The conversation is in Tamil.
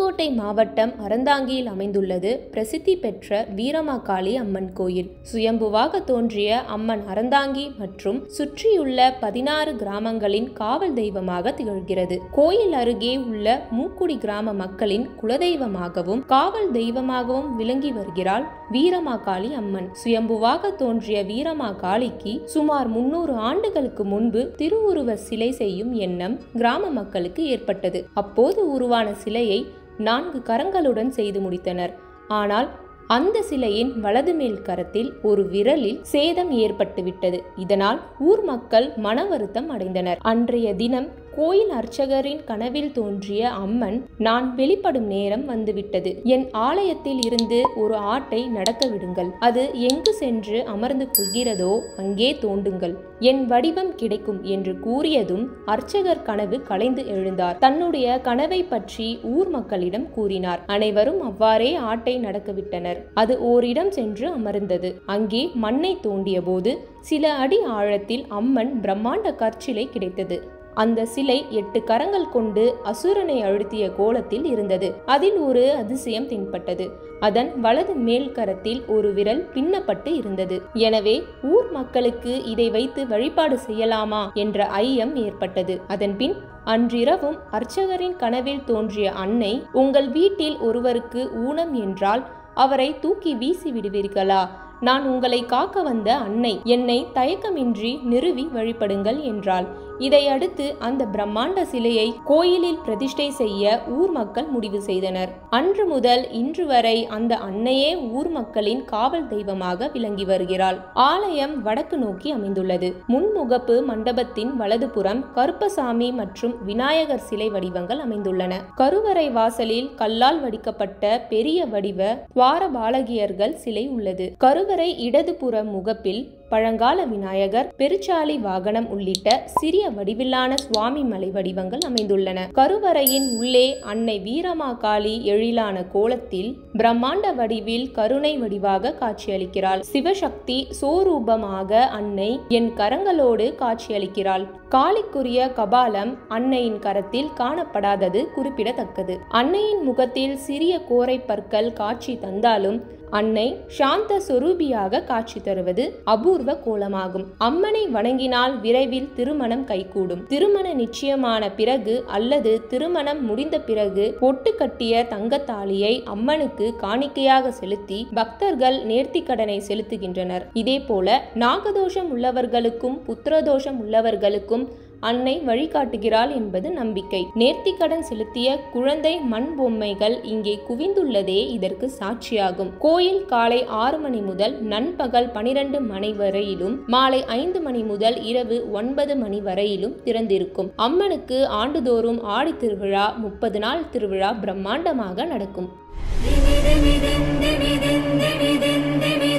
புதுக்கோட்டை மாவட்டம் அறந்தாங்கியில் அமைந்துள்ளது பிரசித்தி பெற்ற வீரமாகாளி அம்மன் கோயில் சுயம்புவாக தோன்றிய அம்மன் அறந்தாங்கி மற்றும் சுற்றியுள்ள பதினாறு கிராமங்களின் காவல் தெய்வமாக திகழ்கிறது கோயில் அருகே உள்ள மூக்குடி கிராம மக்களின் குலதெய்வமாகவும் காவல் தெய்வமாகவும் விளங்கி வருகிறாள் வீரமாகாளி அம்மன் சுயம்புவாக தோன்றிய வீரமாகாளிக்கு சுமார் முன்னூறு ஆண்டுகளுக்கு முன்பு திருவுருவ சிலை செய்யும் எண்ணம் கிராம மக்களுக்கு ஏற்பட்டது அப்போது உருவான சிலையை நான்கு கரங்களுடன் செய்து முடித்தனர் ஆனால் அந்த சிலையின் வலது மேல் கரத்தில் ஒரு விரலில் சேதம் ஏற்பட்டுவிட்டது இதனால் ஊர் மக்கள் மன வருத்தம் அடைந்தனர் அன்றைய தினம் கோயில் அர்ச்சகரின் கனவில் தோன்றிய அம்மன் நான் வெளிப்படும் நேரம் வந்துவிட்டது என் ஆலயத்தில் இருந்து ஒரு ஆட்டை நடக்க விடுங்கள் அது எங்கு சென்று அமர்ந்து கொள்கிறதோ அங்கே தோண்டுங்கள் என் வடிவம் கிடைக்கும் என்று கூறியதும் அர்ச்சகர் கனவு கலைந்து எழுந்தார் தன்னுடைய கனவை பற்றி ஊர் மக்களிடம் கூறினார் அனைவரும் அவ்வாறே ஆட்டை நடக்கவிட்டனர் அது ஓரிடம் சென்று அமர்ந்தது அங்கே மண்ணை தோண்டிய போது சில அடி ஆழத்தில் அம்மன் பிரம்மாண்ட கற்சிலை கிடைத்தது அந்த சிலை எட்டு கரங்கள் கொண்டு அசுரனை அழுத்திய கோலத்தில் இருந்தது அதில் ஒரு அதிசயம் தென்பட்டது அதன் வலது மேல் கரத்தில் ஒரு விரல் பின்னப்பட்டு இருந்தது எனவே ஊர் மக்களுக்கு இதை வைத்து வழிபாடு செய்யலாமா என்ற ஐயம் ஏற்பட்டது அதன்பின் அன்றிரவும் அர்ச்சகரின் கனவில் தோன்றிய அன்னை உங்கள் வீட்டில் ஒருவருக்கு ஊனம் என்றால் அவரை தூக்கி வீசி விடுவீர்களா நான் உங்களை காக்க வந்த அன்னை என்னை தயக்கமின்றி நிறுவி வழிபடுங்கள் என்றாள் இதை அடுத்து அந்த பிரம்மாண்ட சிலையை கோயிலில் பிரதிஷ்டை செய்ய ஊர் மக்கள் முடிவு செய்தனர் அன்று முதல் இன்று வரை அந்த அன்னையே ஊர் மக்களின் காவல் தெய்வமாக விளங்கி வருகிறாள் ஆலயம் வடக்கு நோக்கி அமைந்துள்ளது முன்முகப்பு மண்டபத்தின் வலதுபுறம் கருப்பசாமி மற்றும் விநாயகர் சிலை வடிவங்கள் அமைந்துள்ளன கருவறை வாசலில் கல்லால் வடிக்கப்பட்ட பெரிய வடிவ துவார பாலகியர்கள் சிலை உள்ளது கருவறை இடதுபுற முகப்பில் பழங்கால விநாயகர் பெருச்சாலி வாகனம் உள்ளிட்ட சிறிய வடிவிலான சுவாமி மலை வடிவங்கள் அமைந்துள்ளன கருவறையின் உள்ளே அன்னை வீரமாகாளி எழிலான கோலத்தில் பிரம்மாண்ட வடிவில் கருணை வடிவாக காட்சியளிக்கிறாள் சிவசக்தி சோரூபமாக அன்னை என் கரங்களோடு காட்சியளிக்கிறாள் காளிக்குரிய கபாலம் அன்னையின் கரத்தில் காணப்படாதது குறிப்பிடத்தக்கது அன்னையின் முகத்தில் சிறிய கோரை பற்கள் காட்சி தந்தாலும் அன்னை சாந்த சொரூபியாக காட்சி தருவது அபூர்வ கோலமாகும் அம்மனை வணங்கினால் விரைவில் திருமணம் கைகூடும் திருமண நிச்சயமான பிறகு அல்லது திருமணம் முடிந்த பிறகு பொட்டு கட்டிய தங்கத்தாலியை அம்மனுக்கு காணிக்கையாக செலுத்தி பக்தர்கள் நேர்த்திக்கடனை செலுத்துகின்றனர் இதேபோல நாகதோஷம் உள்ளவர்களுக்கும் புத்திரதோஷம் உள்ளவர்களுக்கும் அன்னை வழிகாட்டுகிறாள் என்பது நம்பிக்கை நேர்த்திக்கடன் செலுத்திய குழந்தை மண் பொம்மைகள் இங்கே குவிந்துள்ளதே இதற்கு சாட்சியாகும் கோயில் காலை ஆறு மணி முதல் நண்பகல் பனிரெண்டு மணி வரையிலும் மாலை ஐந்து மணி முதல் இரவு ஒன்பது மணி வரையிலும் திறந்திருக்கும் அம்மனுக்கு ஆண்டுதோறும் ஆடி திருவிழா முப்பது நாள் திருவிழா பிரம்மாண்டமாக நடக்கும் ദിമി ദിമി ദിം ദിമി ദിം ദിമി ദിം ദിമി